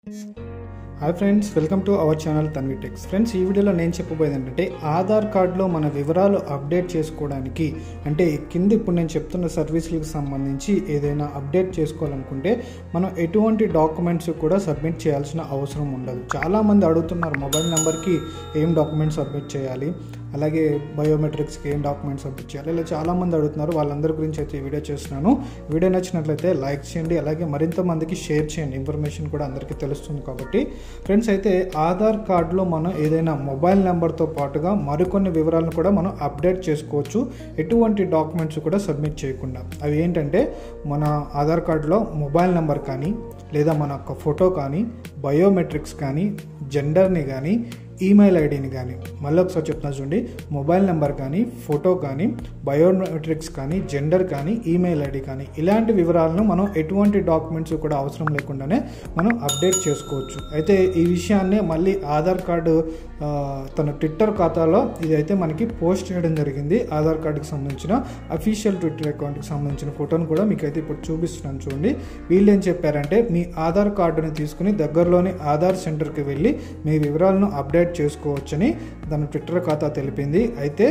hi friends welcome to our channel Tanvi techs friends ఈ వీడియోలో నేను చెప్పబోయేది ఏంటంటే ఆధార్ కార్డులో మన వివరాలు అప్డేట్ చేసుకోవడానికి అంటే కింద ఇప్పుడు నేను చెప్తున్న సర్వీసులకు సంబంధించి ఏదైనా అప్డేట్ చేసుకోవాలనుకుంటే మనం ఎటువంటి డాక్యుమెంట్స్ కూడా సబ్మిట్ చేయాల్సిన అవసరం ఉండదు చాలామంది అడుగుతున్నారు మొబైల్ నెంబర్కి ఏం డాక్యుమెంట్స్ సబ్మిట్ చేయాలి అలాగే బయోమెట్రిక్స్కి ఏం డాక్యుమెంట్స్ సబ్మిట్ చేయాలి ఇలా చాలామంది అడుగుతున్నారు వాళ్ళందరి గురించి అయితే ఈ వీడియో చేస్తున్నాను వీడియో నచ్చినట్లయితే లైక్ చేయండి అలాగే మరింత మందికి షేర్ చేయండి ఇన్ఫర్మేషన్ కూడా అందరికీ తెలుస్తుంది కాబట్టి ఫ్రెండ్స్ అయితే ఆధార్ కార్డులో మనం ఏదైనా మొబైల్ నెంబర్తో పాటుగా మరికొన్ని వివరాలను కూడా మనం అప్డేట్ చేసుకోవచ్చు ఎటువంటి డాక్యుమెంట్స్ కూడా సబ్మిట్ చేయకుండా అవి ఏంటంటే మన ఆధార్ కార్డులో మొబైల్ నెంబర్ కానీ లేదా మన యొక్క ఫోటో కానీ బయోమెట్రిక్స్ కానీ జెండర్ని కానీ ఈమెయిల్ ఐడిని కానీ మళ్ళీ ఒకసారి చెప్తున్నా చూడండి మొబైల్ నెంబర్ కానీ ఫోటో కానీ బయోమెట్రిక్స్ కానీ జెండర్ కానీ ఈమెయిల్ ఐడి కానీ ఇలాంటి వివరాలను మనం ఎటువంటి డాక్యుమెంట్స్ కూడా అవసరం లేకుండానే మనం అప్డేట్ చేసుకోవచ్చు అయితే ఈ విషయాన్ని మళ్ళీ ఆధార్ కార్డు ఆ, తన ట్విట్టర్ ఖాతాలో ఇదైతే మనకి పోస్ట్ చేయడం జరిగింది ఆధార్ కార్డుకి సంబంధించిన అఫీషియల్ ట్విట్టర్ అకౌంట్కి సంబంధించిన ఫోటోను కూడా మీకు అయితే ఇప్పుడు చూపిస్తున్నాను చూడండి వీళ్ళు ఏం చెప్పారంటే మీ ఆధార్ కార్డుని తీసుకుని దగ్గరలోని ఆధార్ సెంటర్కి వెళ్ళి మీ వివరాలను అప్డేట్ చేసుకోవచ్చని తన ట్విట్టర్ ఖాతా తెలిపింది అయితే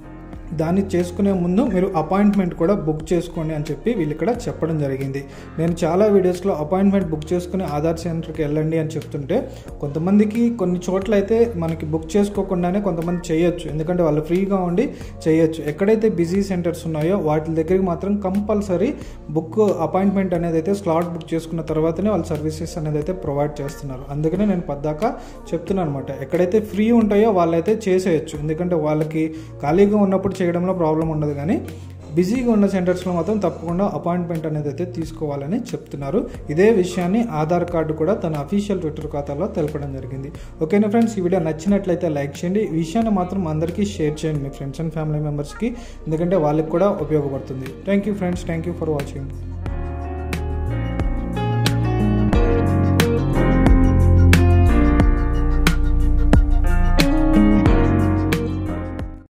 దాన్ని చేసుకునే ముందు మీరు అపాయింట్మెంట్ కూడా బుక్ చేసుకోండి అని చెప్పి వీళ్ళు ఇక్కడ చెప్పడం జరిగింది నేను చాలా వీడియోస్లో అపాయింట్మెంట్ బుక్ చేసుకుని ఆధార్ సెంటర్కి వెళ్ళండి అని చెప్తుంటే కొంతమందికి కొన్ని చోట్ల అయితే మనకి బుక్ చేసుకోకుండానే కొంతమంది చేయొచ్చు ఎందుకంటే వాళ్ళు ఫ్రీగా ఉండి చేయొచ్చు ఎక్కడైతే బిజీ సెంటర్స్ ఉన్నాయో వాటి దగ్గరికి మాత్రం కంపల్సరీ బుక్ అపాయింట్మెంట్ అనేది అయితే స్లాట్ బుక్ చేసుకున్న తర్వాతనే వాళ్ళు సర్వీసెస్ అనేది అయితే ప్రొవైడ్ చేస్తున్నారు అందుకనే నేను పద్దాక చెప్తున్నాను అనమాట ఎక్కడైతే ఫ్రీ ఉంటాయో వాళ్ళైతే చేసేయచ్చు ఎందుకంటే వాళ్ళకి ఖాళీగా ఉన్నప్పుడు చేయడంలో ప్రాబ్లం ఉండదు కానీ బిజీగా ఉన్న సెంటర్స్లో మాత్రం తప్పకుండా అపాయింట్మెంట్ అనేది అయితే తీసుకోవాలని చెప్తున్నారు ఇదే విషయాన్ని ఆధార్ కార్డు కూడా తన అఫీషియల్ ట్విట్టర్ ఖాతాలో తెలపడం జరిగింది ఓకేనా ఫ్రెండ్స్ ఈ వీడియో నచ్చినట్లయితే లైక్ చేయండి ఈ విషయాన్ని మాత్రం అందరికీ షేర్ చేయండి మీ ఫ్రెండ్స్ అండ్ ఫ్యామిలీ మెంబర్స్కి ఎందుకంటే వాళ్ళకి కూడా ఉపయోగపడుతుంది thank you friends thank you for watching